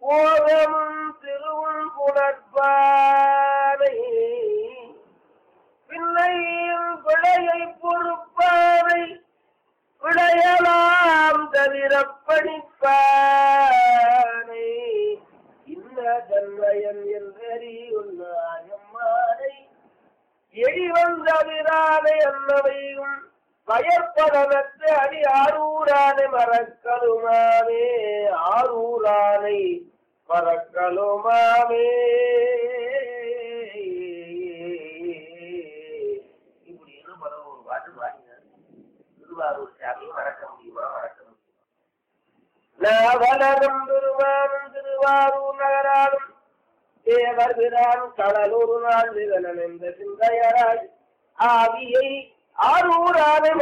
போகமும் திருவும் புணர்ப்பானை பிள்ளையின் பிழையை பொறுப்பானை விளையலாம் தவிர படிப்பானை இன்ன தன்மயன் என்றறியுள்ள அயம்மானை எடி வந்தவிரானை அன்னவையும் பயற்படனற்ற அடி ஆரூரானை மறக்கலுமாவே ஆரூரானை மறக்கலுமாவே இப்படின்னு பல ஒரு பாட்டு பாடினார் திருவாரூர் சாமியை மறக்க முடியுமா மறக்க முடியுமா நாவலரும் பெருமானும் திருவாரூர் நகராலும் தேவர் பிரான் கடலூர் நாள் விகலன் என்ற சிந்தையராய் ஆவியை ஆரூரானை